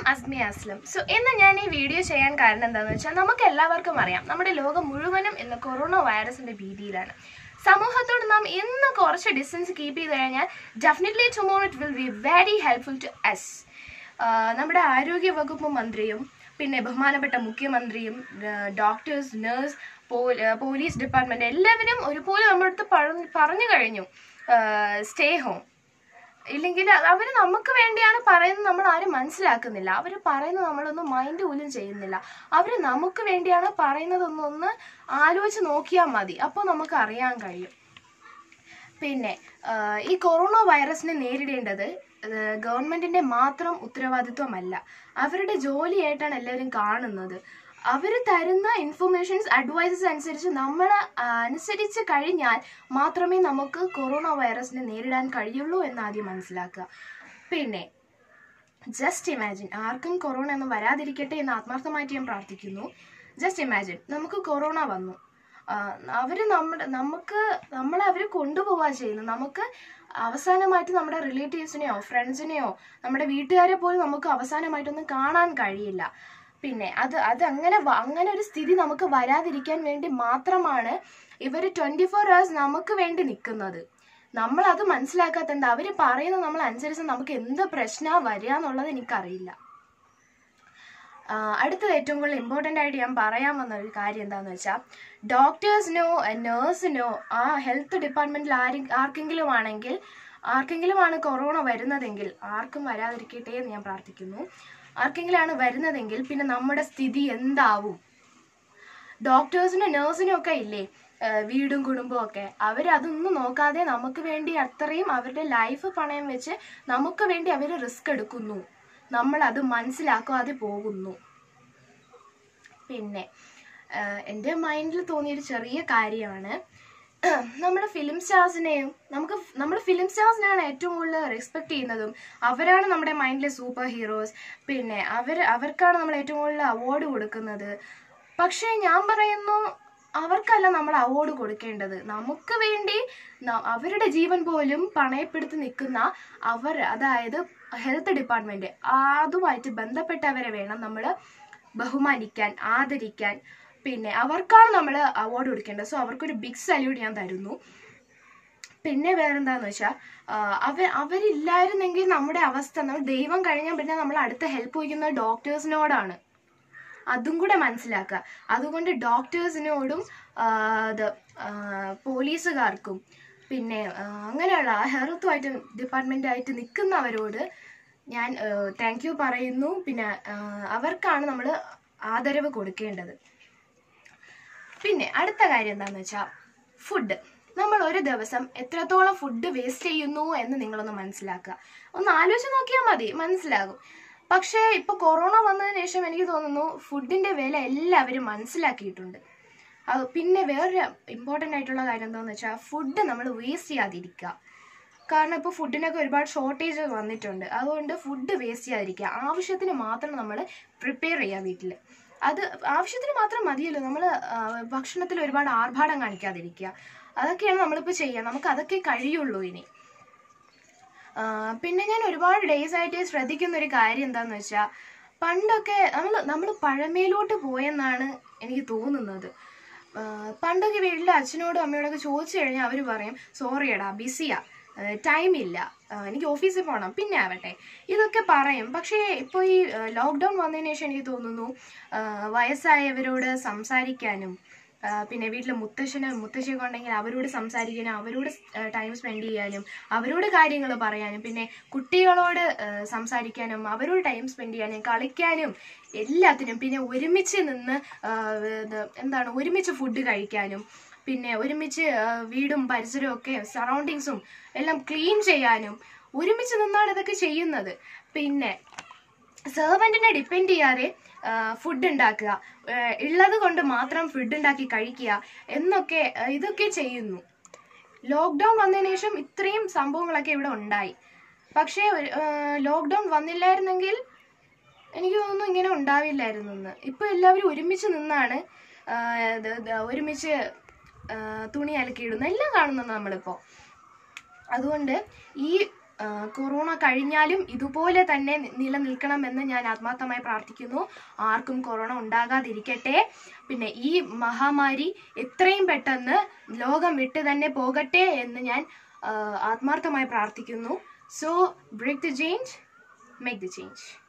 Azmi Aslam so ഇന്ന് ഞാൻ ഈ വീഡിയോ ചെയ്യാൻ കാരണം എന്താണെന്ന് വെച്ചാൽ നമുക്ക് എല്ലാവർക്കും അറിയാം നമ്മുടെ ലോകം മുഴുവനും ഇന്ന് കൊറോണ വൈറസിന്റെ ഭീതിയിലാണ് സമൂഹത്തോട് നാം ഇന്ന് കുറച്ച് ഡിസ്റ്റൻസ് കീപ്പ് ചെയ്ത് കഴിഞ്ഞാൽ definitely tomorrow it will be very helpful to us നമ്മുടെ ആരോഗ്യ വകുപ്പ് മന്ത്രിയും പിന്നെ ബഹുമാനപ്പെട്ട മുഖ്യമന്ത്രിയും ഡോക്ടേഴ്സ് നേഴ്സ് പോലീസ് ഡിപ്പാർട്ട്മെന്റ് എല്ലാവരും ഒരുപോലെ നമ്മുടെ അടുത്ത് പറഞ്ഞു പറഞ്ഞു കഴിഞ്ഞു സ്റ്റേ ഹോം ഇല്ലെങ്കിൽ അവർ നമുക്ക് വേണ്ടിയാണ് പറയുന്നത് നമ്മൾ ആരും മനസ്സിലാക്കുന്നില്ല അവർ പറയുന്നത് നമ്മളൊന്നും മൈൻഡ് പോലും ചെയ്യുന്നില്ല അവർ നമുക്ക് വേണ്ടിയാണ് പറയുന്നതൊന്നൊന്ന് ആലോചിച്ച് നോക്കിയാൽ മതി അപ്പോൾ നമുക്ക് അറിയാൻ കഴിയും പിന്നെ ആഹ് ഈ കൊറോണ വൈറസിനെ നേരിടേണ്ടത് ആഹ് ഗവൺമെന്റിന്റെ മാത്രം ഉത്തരവാദിത്വമല്ല അവരുടെ ജോലിയായിട്ടാണ് എല്ലാവരും കാണുന്നത് അവർ തരുന്ന ഇൻഫർമേഷൻസ് അഡ്വൈസസ് അനുസരിച്ച് നമ്മൾ അനുസരിച്ച് കഴിഞ്ഞാൽ മാത്രമേ നമുക്ക് കൊറോണ വൈറസിനെ നേരിടാൻ കഴിയുള്ളൂ എന്ന് ആദ്യം മനസ്സിലാക്കുക പിന്നെ ജസ്റ്റ് ഇമാജിൻ ആർക്കും കൊറോണ ഒന്നും വരാതിരിക്കട്ടെ എന്ന് ആത്മാർത്ഥമായിട്ട് ഞാൻ പ്രാർത്ഥിക്കുന്നു ജസ്റ്റ് ഇമാജിൻ നമുക്ക് കൊറോണ വന്നു അവർ നമ്മുടെ നമുക്ക് നമ്മളെ അവർ കൊണ്ടുപോവുക ചെയ്യുന്നത് നമുക്ക് അവസാനമായിട്ട് നമ്മുടെ റിലേറ്റീവ്സിനെയോ ഫ്രണ്ട്സിനെയോ നമ്മുടെ വീട്ടുകാരെ പോലും നമുക്ക് അവസാനമായിട്ടൊന്നും കാണാൻ കഴിയില്ല പിന്നെ അത് അത് അങ്ങനെ വ- അങ്ങനെ ഒരു സ്ഥിതി നമുക്ക് വരാതിരിക്കാൻ വേണ്ടി മാത്രമാണ് ഇവർ ട്വന്റി ഫോർ ഹവേഴ്സ് നമുക്ക് വേണ്ടി നിൽക്കുന്നത് നമ്മൾ അത് മനസ്സിലാക്കാത്ത എന്താ അവർ പറയുന്നത് നമ്മൾ അനുസരിച്ച് നമുക്ക് എന്ത് പ്രശ്നമാണ് വരിക എന്നുള്ളത് എനിക്കറിയില്ല ആഹ് അടുത്തത് ഏറ്റവും കൂടുതൽ ഇമ്പോർട്ടൻ്റ് ആയിട്ട് ഞാൻ പറയാൻ വന്ന ഒരു കാര്യം എന്താണെന്ന് വെച്ചാൽ ഡോക്ടേഴ്സിനോ നേഴ്സിനോ ആ ഹെൽത്ത് ഡിപ്പാർട്ട്മെന്റിൽ ആരും ആർക്കെങ്കിലും ആണെങ്കിൽ ആർക്കെങ്കിലും ആണ് കൊറോണ വരുന്നതെങ്കിൽ ആർക്കും വരാതിരിക്കട്ടെ എന്ന് ഞാൻ പ്രാർത്ഥിക്കുന്നു ആർക്കെങ്കിലും ആണ് വരുന്നതെങ്കിൽ പിന്നെ നമ്മുടെ സ്ഥിതി എന്താവും ഡോക്ടേഴ്സിനും നേഴ്സിനും ഒക്കെ ഇല്ലേ ആഹ് വീടും കുടുംബവും ഒക്കെ അവർ അതൊന്നും നോക്കാതെ നമുക്ക് വേണ്ടി അത്രയും അവരുടെ ലൈഫ് പണയം വെച്ച് നമുക്ക് വേണ്ടി അവർ റിസ്ക് എടുക്കുന്നു നമ്മൾ അത് മനസ്സിലാക്കാതെ പോകുന്നു പിന്നെ ആഹ് എൻ്റെ മൈൻഡിൽ തോന്നിയൊരു ചെറിയ കാര്യമാണ് നമ്മുടെ ഫിലിം സ്റ്റാർസിനെയും നമുക്ക് നമ്മൾ ഫിലിം സ്റ്റാർസിനെയാണ് ഏറ്റവും കൂടുതൽ റെസ്പെക്ട് ചെയ്യുന്നതും അവരാണ് നമ്മുടെ മൈൻഡിലെ സൂപ്പർ ഹീറോസ് പിന്നെ അവർ അവർക്കാണ് നമ്മൾ ഏറ്റവും കൂടുതൽ അവാർഡ് കൊടുക്കുന്നത് പക്ഷേ ഞാൻ പറയുന്നു അവർക്കല്ല നമ്മൾ അവാർഡ് കൊടുക്കേണ്ടത് നമുക്ക് വേണ്ടി ന- അവരുടെ ജീവൻ പോലും പണയപ്പെടുത്തി നിൽക്കുന്ന അവർ അതായത് ഹെൽത്ത് ഡിപ്പാർട്ട്മെന്റ് അതുമായിട്ട് ബന്ധപ്പെട്ടവരെ വേണം നമ്മൾ ബഹുമാനിക്കാൻ ആദരിക്കാൻ പിന്നെ അവർക്കാണ് നമ്മൾ അവാർഡ് കൊടുക്കേണ്ടത് സോ അവർക്കൊരു ബിഗ് സല്യൂട്ട് ഞാൻ തരുന്നു പിന്നെ വേറെന്താന്ന് വെച്ചാൽ അവർ അവരില്ലായിരുന്നെങ്കിൽ നമ്മുടെ അവസ്ഥ നമ്മൾ ദൈവം കഴിഞ്ഞാൽ പിന്നെ നമ്മൾ അടുത്ത ഹെൽപ്പ് ചോദിക്കുന്നത് ഡോക്ടേഴ്സിനോടാണ് അതും കൂടെ മനസ്സിലാക്കുക അതുകൊണ്ട് ഡോക്ടേഴ്സിനോടും ഇത് പോലീസുകാർക്കും പിന്നെ ആ, അങ്ങനെയുള്ള ഹെൽത്തുമായിട്ട് ഡിപ്പാർട്ട്മെൻറ്റായിട്ട് നിൽക്കുന്നവരോട് ഞാൻ താങ്ക് യു പറയുന്നു പിന്നെ ആ, അവർക്കാണ് നമ്മൾ ആദരവ് കൊടുക്കേണ്ടത് പിന്നെ അടുത്ത കാര്യം എന്താണെന്ന് വെച്ചാൽ ഫുഡ് നമ്മൾ ഒരു ദിവസം എത്രത്തോളം ഫുഡ് വേസ്റ്റ് ചെയ്യുന്നു എന്ന് നിങ്ങളൊന്ന് മനസ്സിലാക്കുക ഒന്ന് ആലോചിച്ച് നോക്കിയാൽ മതി മനസ്സിലാകും പക്ഷേ ഇപ്പൊ കൊറോണ വന്നതിന് ശേഷം എനിക്ക് തോന്നുന്നു ഫുഡിന്റെ വില എല്ലാവരും മനസ്സിലാക്കിയിട്ടുണ്ട് അത് പിന്നെ വേറൊരു ഇമ്പോർട്ടൻ്റ് ആയിട്ടുള്ള കാര്യം എന്താണെന്ന് വെച്ചാൽ ഫുഡ് നമ്മൾ വേസ്റ്റ് ചെയ്യാതിരിക്കുക കാരണം ഇപ്പോൾ ഫുഡിനൊക്കെ ഒരുപാട് ഷോർട്ടേജ് വന്നിട്ടുണ്ട് അതുകൊണ്ട് ഫുഡ് വേസ്റ്റ് ചെയ്യാതിരിക്കുക ആവശ്യത്തിന് മാത്രം നമ്മൾ പ്രിപ്പയർ ചെയ്യുക വീട്ടിൽ അത് ആവശ്യത്തിന് മാത്രം മതിയല്ലോ നമ്മൾ ഭക്ഷണത്തിൽ ഒരുപാട് ആർഭാടം കാണിക്കാതിരിക്കുക അതൊക്കെയാണ് നമ്മളിപ്പോൾ ചെയ്യുക നമുക്ക് അതൊക്കെ കഴിയുള്ളൂ ഇനി ആ, പിന്നെ ഞാൻ ഒരുപാട് ഡേയ്സ് ആയിട്ട് ശ്രദ്ധിക്കുന്ന ഒരു കാര്യം എന്താന്ന് വെച്ചാൽ പണ്ടൊക്കെ നമ്മൾ നമ്മൾ പഴമയിലോട്ട് പോയെന്നാണ് എനിക്ക് തോന്നുന്നത് ആ, പണ്ടൊക്കെ വീട്ടിൽ അച്ഛനോടും അമ്മയോടൊക്കെ ചോദിച്ചു കഴിഞ്ഞാൽ അവർ പറയും സോറി എടാ ബിസിയാ ടൈം ഇല്ല ആ, എനിക്ക് ഓഫീസിൽ പോകണം പിന്നെ ആവട്ടെ ഇതൊക്കെ പറയും പക്ഷേ ഇപ്പോൾ ഈ ലോക്ക്ഡൗൺ വന്നതിന് ശേഷം എനിക്ക് തോന്നുന്നു ആ, വയസ്സായവരോട് സംസാരിക്കാനും ആ, പിന്നെ വീട്ടിൽ മുത്തശ്ശന് മുത്തശ്ശിയൊക്കെ ഉണ്ടെങ്കിൽ അവരോട് സംസാരിക്കാനും അവരോട് ടൈം സ്പെൻഡ് ചെയ്യാനും അവരോട് കാര്യങ്ങൾ പറയാനും പിന്നെ കുട്ടികളോട് ആ, സംസാരിക്കാനും അവരോട് ടൈം സ്പെൻഡ് ചെയ്യാനും കളിക്കാനും എല്ലാത്തിനും പിന്നെ ഒരുമിച്ച് നിന്ന് ആ, ഇത് എന്താണ് ഒരുമിച്ച് ഫുഡ് കഴിക്കാനും പിന്നെ ഒരുമിച്ച് ആ, വീടും പരിസരവും ഒക്കെ സറൗണ്ടിങ്സും എല്ലാം ക്ലീൻ ചെയ്യാനും ഒരുമിച്ച് നിന്നാണ് ഇതൊക്കെ ചെയ്യുന്നത് പിന്നെ സെർവൻറ്റിനെ ഡിപ്പെൻഡ് ചെയ്യാതെ ഫുഡ് ഉണ്ടാക്കുക ആ, ഉള്ളത് കൊണ്ട് മാത്രം ഫുഡ് ഉണ്ടാക്കി കഴിക്കുക എന്നൊക്കെ ആ, ഇതൊക്കെ ചെയ്യുന്നു ലോക്ക്ഡൗൺ വന്നതിന് ശേഷം ഇത്രയും സംഭവങ്ങളൊക്കെ ഇവിടെ ഉണ്ടായി പക്ഷേ ലോക്ക്ഡൗൺ വന്നില്ലായിരുന്നെങ്കിൽ എനിക്ക് തോന്നുന്നു ഇങ്ങനെ ഉണ്ടാവില്ലായിരുന്നു എന്ന് ഇപ്പൊ എല്ലാവരും ഒരുമിച്ച് നിന്നാണ് ആ, ഇത് ഇത് ഒരുമിച്ച് ആ, തുണി അലക്കിയിടുന്നു എല്ലാം കാണുന്നുണ്ട് നമ്മളിപ്പോ അതുകൊണ്ട് ഈ ആ, കൊറോണ കഴിഞ്ഞാലും ഇതുപോലെ തന്നെ നി- നിലനിൽക്കണമെന്ന് ഞാൻ ആത്മാർത്ഥമായി പ്രാർത്ഥിക്കുന്നു ആർക്കും കൊറോണ ഉണ്ടാകാതിരിക്കട്ടെ പിന്നെ ഈ മഹാമാരി എത്രയും പെട്ടെന്ന് ലോകം വിട്ട് തന്നെ പോകട്ടെ എന്ന് ഞാൻ ആ, ആത്മാർത്ഥമായി പ്രാർത്ഥിക്കുന്നു so break the change make the change